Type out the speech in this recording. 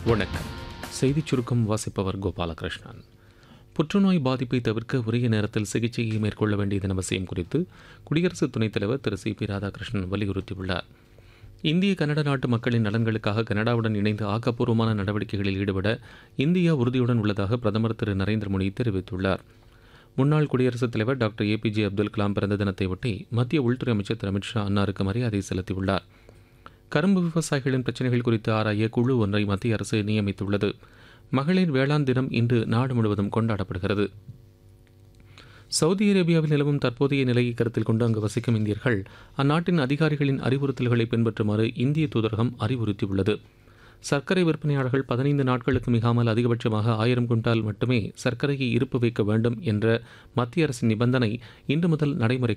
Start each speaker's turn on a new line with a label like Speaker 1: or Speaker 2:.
Speaker 1: வணக்கம் செய்திச் சுருக்கம் வாசிப்பவர் கோபாலகிருஷ்ணன் புற்றுநோய் பாதிப்பை தவிர்க்க உரிய நேரத்தில் சிகிச்சையை மேற்கொள்ள வேண்டியதன் அவசியம் குறித்து குடியரசு துணைத் தலைவர் திரு சி பி ராதாகிருஷ்ணன் வலியுறுத்தியுள்ளார் இந்திய கனடா நாட்டு மக்களின் நலன்களுக்காக கனடாவுடன் இணைந்து ஆக்கப்பூர்வமான நடவடிக்கைகளில் ஈடுபட இந்தியா உறுதியுடன் உள்ளதாக பிரதமர் திரு நரேந்திர மோடி தெரிவித்துள்ளார் முன்னாள் குடியரசுத் தலைவர் டாக்டர் ஏபிஜே அப்துல் கலாம் பிறந்த தினத்தையொட்டி மத்திய உள்துறை அமைச்சர் திரு அமித்ஷா அன்னாருக்கு மரியாதை செலுத்தியுள்ளார் கரும்பு விவசாயிகளின் பிரச்சினைகள் குறித்து ஆராய குழு ஒன்றை மத்திய அரசு நியமித்துள்ளது மகளிர் வேளாண் தினம் இன்று நாடு முழுவதும் கொண்டாடப்படுகிறது சவுதி அரேபியாவில் நிலவும் தற்போதைய நிலையை கருத்தில் கொண்டு அங்கு வசிக்கும் இந்தியர்கள் அந்நாட்டின் அதிகாரிகளின் அறிவுறுத்தல்களை பின்பற்றுமாறு இந்திய தூதரகம் அறிவுறுத்தியுள்ளது சர்க்கரை விற்பனையாளர்கள் பதினைந்து நாட்களுக்கு மிகாமல் அதிகபட்சமாக ஆயிரம் குண்டால் மட்டுமே சர்க்கரையை இருப்பு வைக்க வேண்டும் என்ற மத்திய அரசின் நிபந்தனை இன்று முதல் நடைமுறைக்கு